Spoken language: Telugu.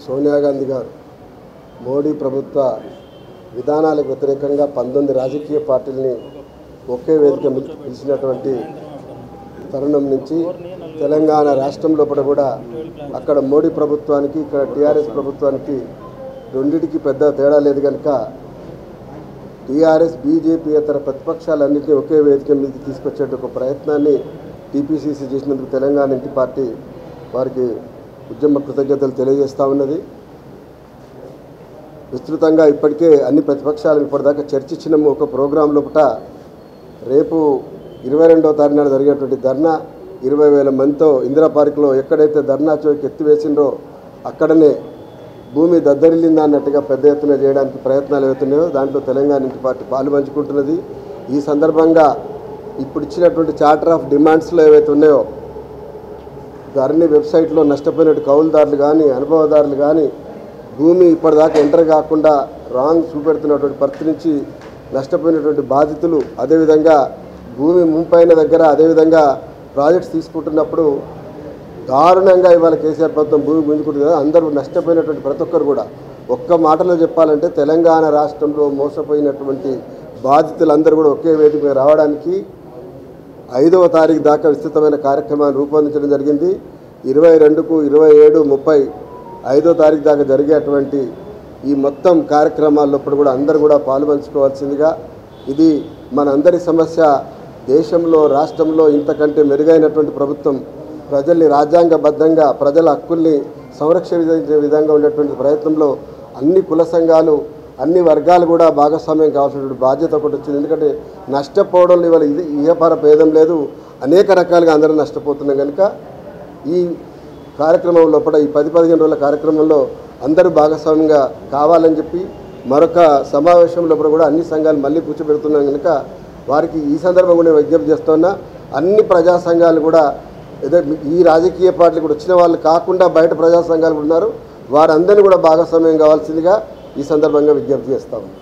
సోనియా గాంధీ గారు మోడీ ప్రభుత్వ విధానాలకు వ్యతిరేకంగా పంతొమ్మిది రాజకీయ పార్టీలని ఒకే వేదిక పిలి- పిలిచినటువంటి తరుణం నుంచి తెలంగాణ రాష్ట్రం లోపల కూడా అక్కడ మోడీ ప్రభుత్వానికి ఇక్కడ టీఆర్ఎస్ ప్రభుత్వానికి రెండిటికి పెద్ద తేడా లేదు కనుక టీఆర్ఎస్ బీజేపీ ఇతర ప్రతిపక్షాలన్నింటినీ ఒకే వేదిక మీదకి తీసుకొచ్చే ఒక ప్రయత్నాన్ని టీపీసీసీ చేసినందుకు తెలంగాణ ఇంటి పార్టీ వారికి ఉద్యమ కృతజ్ఞతలు తెలియజేస్తూ ఉన్నది విస్తృతంగా ఇప్పటికే అన్ని ప్రతిపక్షాలు ఇప్పటిదాకా చర్చించినాము ఒక ప్రోగ్రాం లోపల రేపు ఇరవై రెండవ తారీఖున జరిగేటువంటి ధర్నా ఇరవై వేల మందితో ఇందిరా పార్కులో ఎక్కడైతే ధర్నా చౌక్ ఎత్తివేసిండ్రో అక్కడనే భూమి దద్దరిల్లిందా అన్నట్టుగా పెద్ద ఎత్తున చేయడానికి ప్రయత్నాలు అవుతున్నాయో దాంట్లో తెలంగాణ ఇంటి పార్టీ పాలు పంచుకుంటున్నది ఈ సందర్భంగా ఇప్పుడు ఇచ్చినటువంటి చార్టర్ ఆఫ్ డిమాండ్స్లో ఏవైతే ఉన్నాయో ధరణి వెబ్సైట్లో నష్టపోయినట్టు కౌలుదారులు కానీ అనుభవదారులు కానీ భూమి ఇప్పటిదాకా ఎంటర్ కాకుండా రాంగ్ చూపెడుతున్నటువంటి పరిస్థితి నుంచి నష్టపోయినటువంటి బాధితులు అదేవిధంగా భూమి ముంపైన దగ్గర అదేవిధంగా ప్రాజెక్ట్స్ తీసుకుంటున్నప్పుడు దారుణంగా ఇవాళ కేసీఆర్ ప్రభుత్వం భూమి గుంజుకుంటుంది కదా అందరూ నష్టపోయినటువంటి ప్రతి ఒక్కరు కూడా ఒక్క మాటలో చెప్పాలంటే తెలంగాణ రాష్ట్రంలో మోసపోయినటువంటి బాధితులందరూ కూడా ఒకే వేదిక మీద రావడానికి ఐదవ తారీఖు దాకా విస్తృతమైన కార్యక్రమాన్ని రూపొందించడం జరిగింది ఇరవై రెండుకు ఇరవై ఏడు ముప్పై ఐదో తారీఖు దాకా జరిగేటువంటి ఈ మొత్తం కార్యక్రమాల్లో కూడా అందరూ కూడా పాల్పంచుకోవాల్సిందిగా ఇది మనందరి సమస్య దేశంలో రాష్ట్రంలో ఇంతకంటే మెరుగైనటువంటి ప్రభుత్వం ప్రజల్ని రాజ్యాంగబద్ధంగా ప్రజల హక్కుల్ని సంరక్షించే విధంగా ఉండేటువంటి ప్రయత్నంలో అన్ని కుల సంఘాలు అన్ని వర్గాలు కూడా భాగస్వామ్యం కావాల్సినటువంటి బాధ్యత ఒకటి వచ్చింది ఎందుకంటే నష్టపోవడంలో ఇవాళ ఇది ఇహపర భేదం లేదు అనేక రకాలుగా అందరూ నష్టపోతున్నాం కనుక ఈ కార్యక్రమం లోపల ఈ పది పదిహేను రోజుల కార్యక్రమంలో అందరూ భాగస్వామ్యంగా కావాలని చెప్పి మరొక సమావేశం లోపల కూడా అన్ని సంఘాలు మళ్ళీ కూర్చోబెడుతున్నాం కనుక వారికి ఈ సందర్భంగా నేను విజ్ఞప్తి చేస్తున్నా అన్ని ప్రజా సంఘాలు కూడా ఏదో ఈ రాజకీయ పార్టీలు కూడా వచ్చిన వాళ్ళు కాకుండా బయట ప్రజా సంఘాలు కూడా ఉన్నారు వారందరినీ కూడా భాగస్వామ్యం కావాల్సిందిగా ఈ సందర్భంగా విజ్ఞప్తి చేస్తాము